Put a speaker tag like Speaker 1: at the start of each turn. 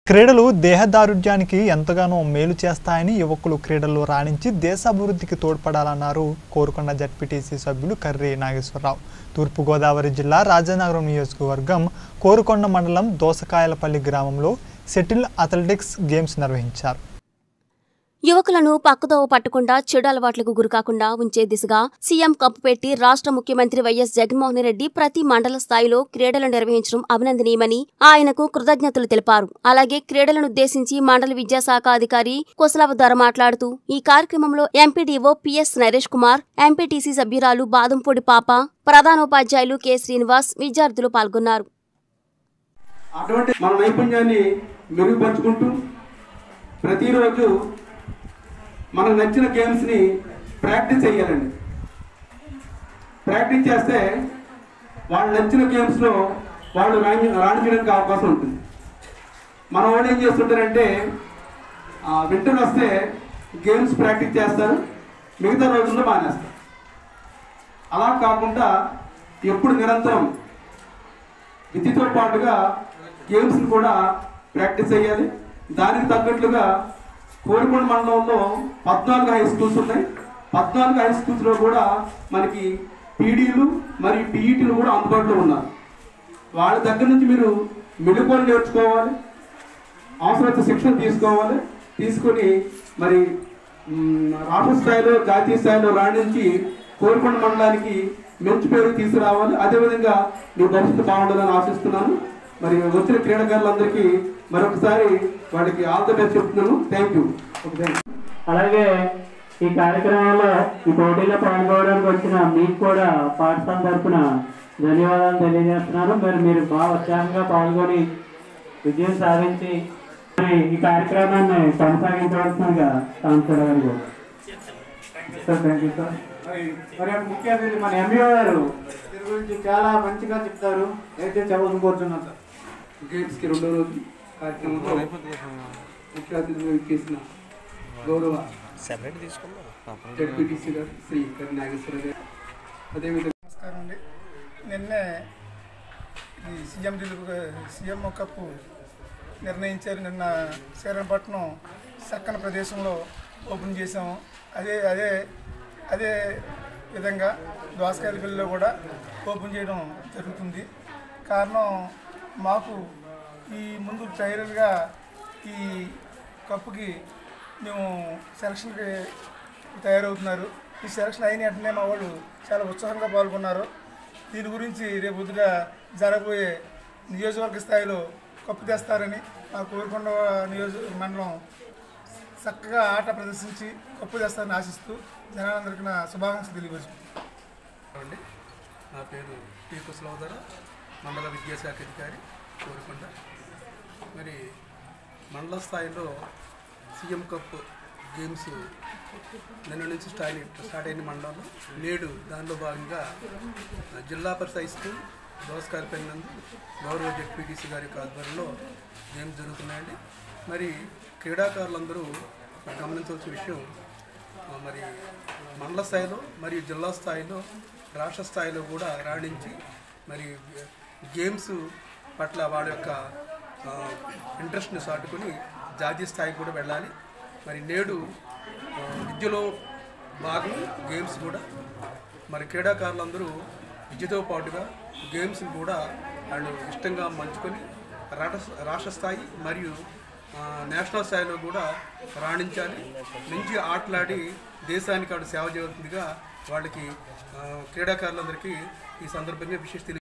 Speaker 1: క్రీడలు దేహదారుఢ్యానికి ఎంతగానో మేలు చేస్తాయని యువకులు క్రీడల్లో రాణించి దేశాభివృద్ధికి తోడ్పడాలన్నారు కోరుకొండ జడ్పీటీసీ సభ్యులు కర్రి నాగేశ్వరరావు తూర్పుగోదావరి జిల్లా రాజనగరం నియోజకవర్గం కోరుకొండ మండలం దోసకాయలపల్లి గ్రామంలో సెటిల్ అథ్లెటిక్స్ గేమ్స్ నిర్వహించారు
Speaker 2: యువకులను పక్కదోవ పట్టకుండా చెడు అలవాట్లకు గురికాకుండా ఉంచే దిశగా సీఎం కప్పు పెట్టి రాష్ట్ర ముఖ్యమంత్రి వైఎస్ జగన్మోహన్ రెడ్డి ప్రతి మండల స్థాయిలో క్రీడలు నిర్వహించడం అభినందనీయమని ఆయనకు కృతజ్ఞతలు తెలిపారు అలాగే క్రీడలను ఉద్దేశించి మండల విద్యాశాఖ అధికారి కుశలావతార మాట్లాడుతూ ఈ కార్యక్రమంలో MPDO PS Naresh Kumar MPTC సభ్యురాలు బాదంపూడి పాప ప్రధానోపాధ్యాయులు కె శ్రీనివాస్ విద్యార్థులు పాల్గొన్నారు
Speaker 3: అటువంటి మన నైపుణ్యాన్ని మెరుగుపరుచుకుంటూ ప్రతిరోజు మనకు నచ్చిన గేమ్స్ని ప్రాక్టీస్ చేయాలండి ప్రాక్టీస్ చేస్తే వాళ్ళు నచ్చిన గేమ్స్లో వాళ్ళు రాణి రాణించడానికి అవకాశం ఉంటుంది మన వాళ్ళు ఏం చేస్తుంటారంటే వింటర్ వస్తే గేమ్స్ ప్రాక్టీస్ చేస్తారు మిగతా రోజుల్లో మానేస్తారు అలా కాకుండా ఎప్పుడు నిరంతరం విద్యతో పాటుగా గేమ్స్ని కూడా ప్రాక్టీస్ చేయాలి దానికి తగ్గట్లుగా కోరికొండ మండలంలో పద్నాలుగు హై స్కూల్స్ ఉన్నాయి పద్నాలుగు హై స్కూల్స్లో కూడా మనకి పీడీలు మరియు పీఈటీలు కూడా అందుబాటులో ఉన్నారు వాళ్ళ దగ్గర నుంచి మీరు మెళుకువలు నేర్చుకోవాలి అవసరమైతే శిక్షణ తీసుకోవాలి తీసుకొని మరి మ్, రాష్ట్ర స్థాయిలో జాతీయ స్థాయిలో రాణించి కోరుకొండ మండలానికి మంచి పేరు తీసుకురావాలి అదేవిధంగా మీ భవిష్యత్తు బాగుండాలని ఆశిస్తున్నాను మరి వచ్చిన క్రీడాకారులందరికీ మరొకసారి వాళ్ళకి ఆల్ ద బెస్ట్ చెప్తున్నాను థ్యాంక్ యూ ఓకే
Speaker 4: అలాగే ఈ కార్యక్రమంలో ఈ పోటీలో పాల్గొనడానికి వచ్చిన మీకు కూడా పాఠశాల తరపున ధన్యవాదాలు తెలియజేస్తున్నాను మరి మీరు బాగా ఉత్సాహంగా పాల్గొని విజయం సాధించి మరి ఈ కార్యక్రమాన్ని కొనసాగించవలసిందిగా కాన్సర్ సార్ థ్యాంక్ యూ సార్
Speaker 5: మరి మరి యొక్క ముఖ్య అతిథి మన ఎంఈఓ గారు దీని గురించి చాలా మంచిగా చెప్తారు అయితే చెప్పాలని కోరుతున్నాను సార్
Speaker 3: గేమ్స్కి రెండో రోజు కార్యక్రమంలో ముఖ్య అతిథిగా చేసిన గౌరవ జడ్పీటీసీ గారు శ్రీ కరి నాగేశ్వర గారు అదేవిధంగా
Speaker 6: నమస్కారం అండి నిన్నే ఈ సీఎం దిలుపు సీఎం కప్పు నిర్ణయించారు నిన్న శ్రీరంగపట్నం చక్కని ప్రదేశంలో ఓపెన్ చేసాము అదే అదే అదే విధంగా దోసకాయలపల్లిలో కూడా ఓపెన్ చేయడం జరుగుతుంది కారణం మాకు ఈ ముందు ట్రయల్గా ఈ కప్పుకి మేము సెలక్షన్కి తయారవుతున్నారు ఈ సెలక్షన్ అయిన వెంటనే మా వాళ్ళు చాలా ఉత్సాహంగా పాల్గొన్నారు దీని గురించి రేపు పొద్దుట జరగబోయే నియోజకవర్గ స్థాయిలో కప్పు తెస్తారని మా కోరుకొండ నియోజక మండలం చక్కగా ఆట ప్రదర్శించి కప్పు తెస్తారని ఆశిస్తూ జనాలందరికీ నా శుభాకాంక్షలు తెలియపరుచుకుంటున్నాను
Speaker 7: అండి నా పేరు టి కుశలవధర మండల విద్యాశాఖ అధికారి కోరుకొండ మరి మండల స్థాయిలో సీఎం కప్ గేమ్స్ నిన్న నుంచి స్టార్ట్ అయి- స్టార్ట్ అయిన మండలంలో నేడు దానిలో భాగంగా జిల్లా పరిషత్ హై స్కూల్ దోసకాయలపల్లి నందు గౌరవ జెడ్పీటీసీ గారి యొక్క ఆధ్వర్యంలో గేమ్స్ జరుగుతున్నాయండి మరి క్రీడాకారులందరూ గమనించవలసిన విషయం ఆ, మరి మండల స్థాయిలో మరియు జిల్లా స్థాయిలో రాష్ట్ర స్థాయిలో కూడా రాణించి మరి గేమ్స్ పట్ల వాళ్ళ యొక్క ఆ, ఇంట్రెస్ట్ని చాటుకొని జాతీయ స్థాయికి కూడా వెళ్ళాలి మరి నేడు ఆ, విద్యలో భాగం గేమ్స్ కూడా మరి క్రీడాకారులందరూ విద్యతో పాటుగా గేమ్స్ని కూడా వాళ్ళు ఇష్టంగా మంచుకొని రాష్ట్ర రాష్ట్ర స్థాయి మరియు ఆ, నేషనల్ స్థాయిలో కూడా రాణించాలి మంచి ఆటలాడి దేశానికి ఆడు సేవ చేయవలసిందిగా వాళ్ళకి ఆ, క్రీడాకారులందరికీ ఈ సందర్భంగా విశేష తెలియ